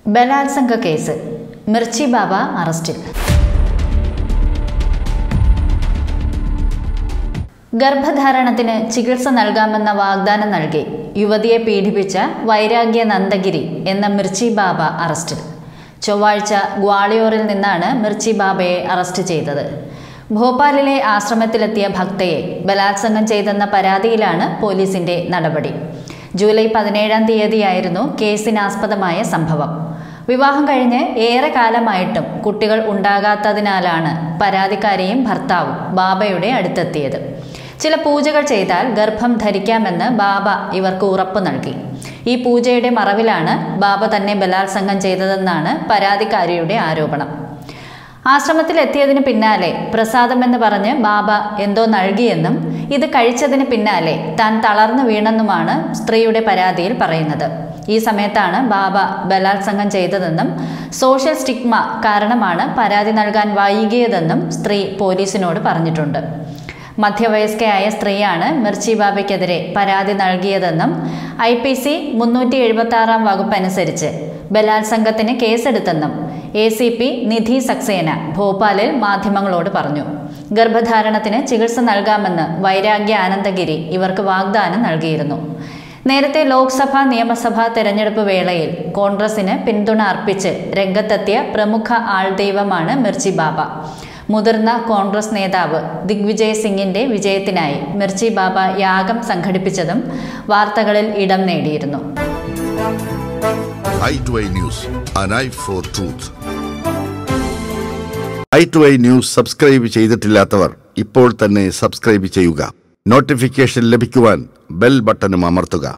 ബലാത്സംഗ കേസ് മിർച്ചി ബാബ അറസ്റ്റിൽ ഗർഭധാരണത്തിന് ചികിത്സ നൽകാമെന്ന വാഗ്ദാനം നൽകി യുവതിയെ പീഡിപ്പിച്ച വൈരാഗ്യ നന്ദഗിരി എന്ന മിർച്ചി ബാബ അറസ്റ്റിൽ ചൊവ്വാഴ്ച ഗ്വാളിയോറിൽ നിന്നാണ് മിർച്ചി ബാബയെ അറസ്റ്റ് ചെയ്തത് ഭോപ്പാലിലെ ആശ്രമത്തിലെത്തിയ ഭക്തയെ ബലാത്സംഗം ചെയ്തെന്ന പരാതിയിലാണ് പോലീസിന്റെ നടപടി ജൂലൈ പതിനേഴാം തീയതിയായിരുന്നു കേസിനാസ്പദമായ സംഭവം വിവാഹം കഴിഞ്ഞ് ഏറെ കാലമായിട്ടും കുട്ടികൾ ഉണ്ടാകാത്തതിനാലാണ് പരാതിക്കാരിയും ഭർത്താവും ബാബയുടെ അടുത്തെത്തിയത് ചില പൂജകൾ ചെയ്താൽ ഗർഭം ധരിക്കാമെന്ന് ബാബ ഇവർക്ക് ഉറപ്പു നൽകി ഈ പൂജയുടെ മറവിലാണ് ബാബ തന്നെ ബലാത്സംഗം ചെയ്തതെന്നാണ് പരാതിക്കാരിയുടെ ആരോപണം ആശ്രമത്തിൽ എത്തിയതിന് പിന്നാലെ പ്രസാദമെന്ന് പറഞ്ഞ് ബാബ എന്തോ നൽകിയെന്നും ഇത് കഴിച്ചതിന് പിന്നാലെ താൻ തളർന്നു വീണെന്നുമാണ് സ്ത്രീയുടെ പരാതിയിൽ പറയുന്നത് ഈ സമയത്താണ് ബാബ ബലാത്സംഗം ചെയ്തതെന്നും സോഷ്യൽ സ്റ്റിഗ്മ കാരണമാണ് പരാതി നൽകാൻ വൈകിയതെന്നും സ്ത്രീ പോലീസിനോട് പറഞ്ഞിട്ടുണ്ട് മധ്യവയസ്കയായ സ്ത്രീയാണ് മിർച്ചി ബാബയ്ക്കെതിരെ പരാതി നൽകിയതെന്നും ഐ പി സി മുന്നൂറ്റി എഴുപത്തി ആറാം വകുപ്പ് അനുസരിച്ച് ബലാത്സംഗത്തിന് കേസെടുത്തെന്നും A C P Nidhi Saxena ഭോപ്പാലിൽ മാധ്യമങ്ങളോട് പറഞ്ഞു ഗർഭധാരണത്തിന് ചികിത്സ നൽകാമെന്ന് വൈരാഗ്യ ആനന്ദഗിരി ഇവർക്ക് വാഗ്ദാനം നൽകിയിരുന്നു നേരത്തെ ലോക്സഭാ നിയമസഭാ തെരഞ്ഞെടുപ്പ് വേളയിൽ കോൺഗ്രസിന് പിന്തുണ അർപ്പിച്ച് രംഗത്തെത്തിയ പ്രമുഖ ആൾദൈവമാണ് മിർച്ചി ബാബ മുതിർന്ന കോൺഗ്രസ് നേതാവ് ദിഗ്വിജയ് സിംഗിന്റെ വിജയത്തിനായി മിർച്ചി ബാബ യാഗം സംഘടിപ്പിച്ചതും വാർത്തകളിൽ ഇടം നേടിയിരുന്നു I to I news an eye for truth I to I news subscribe ചെയ്തിട്ടില്ലാത്തവർ ഇപ്പോൾ തന്നെ സബ്സ്ക്രൈബ് ചെയ്യുക നോട്ടിഫിക്കേഷൻ ലഭിക്കുവാൻ ബെൽ ബട്ടണും അമർത്തുക